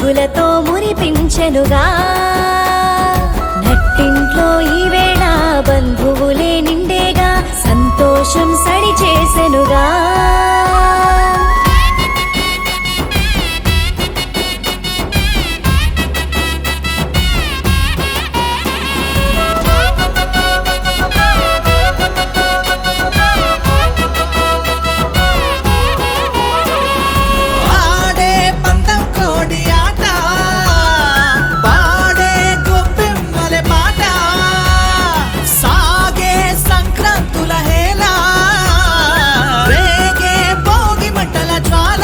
ముగ్గులతో మురిపించెనుగా నట్టింట్లో ఈ వేళ బంధువులే నిండేగా సంతోషం సడి చేసెనుగా ఆడే పందం కోడి ఆట పాడే గొప్పెమ్మల పాట సాగే సంక్రాంతుల హేళ రేగే భోగి మంటల జ్వాల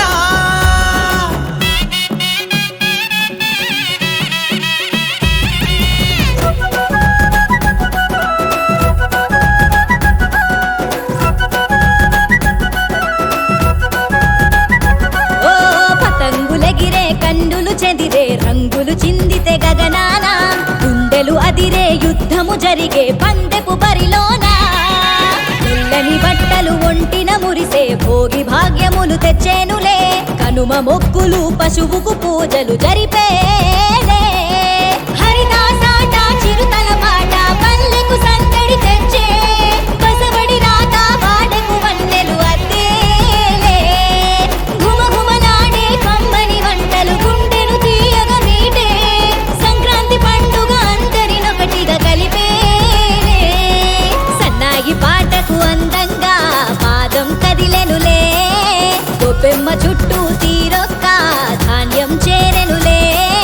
ఓ పతంగులెగిరే కన్నులు చెదిరే రంగులు చిందితే గగనాన గుండెలు అదిరే యుద్ధము జరిగే పందెపు బరిలోన తెల్లని బట్టలు ఒంటిన మురిసే భోగి భాగ్యములు తెచ్చేనులే కనుమ మొక్కులు పశువుకు పూజలు జరిపేలే హరిదాసాట చిరుతల పాట పల్లెకు సందడి తెచ్చే బసవడి రాత వాడకు వన్నెలు అద్దేలే ఘుమఘుమలాడే కమ్మని వంటలు గుండెను తీయగా మీటే సంక్రాంతి పండుగ అందరినొకటిగా కలిపేలే సన్నాయి పాటకు అందంగా పాదం కదిలెనులే గొప్పెమ్మ చుట్టూ తీరొక్క ధాన్యం చేరెనులే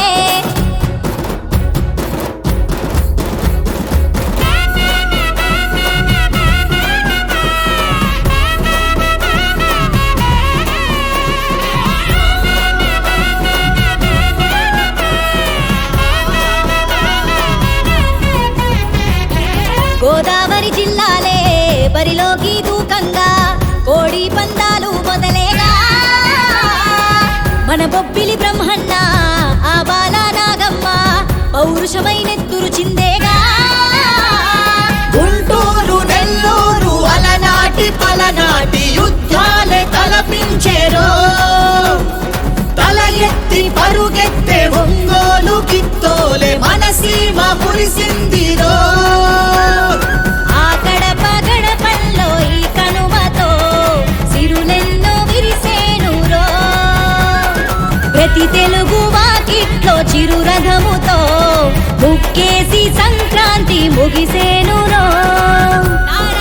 గోదావరి జిల్లాలే బరిలోకి దూకంగా కోడి పందాలు మొదలేగా మన బొబ్బిలి బ్రహ్మన్న ఆ బాల నాగమ్మ పౌరుషమైనెత్తురు చిందేగా గుంటూరు నెల్లూరు అలనాటి పలనాటి యుద్ధాలే తలపించేరో తల ఎత్తి పరుగెత్తే ఒంగోలు కిత్తోలే మనసీమ మురిసిందిరో ఆ కడప గడపల్లో ఈ కనుమతో సిరులెన్నో విరిసేనురో ప్రతి తెలుగు వాకిట్లో చిరురథముతో ముక్కేసి సంక్రాంతి ముగిసేనురో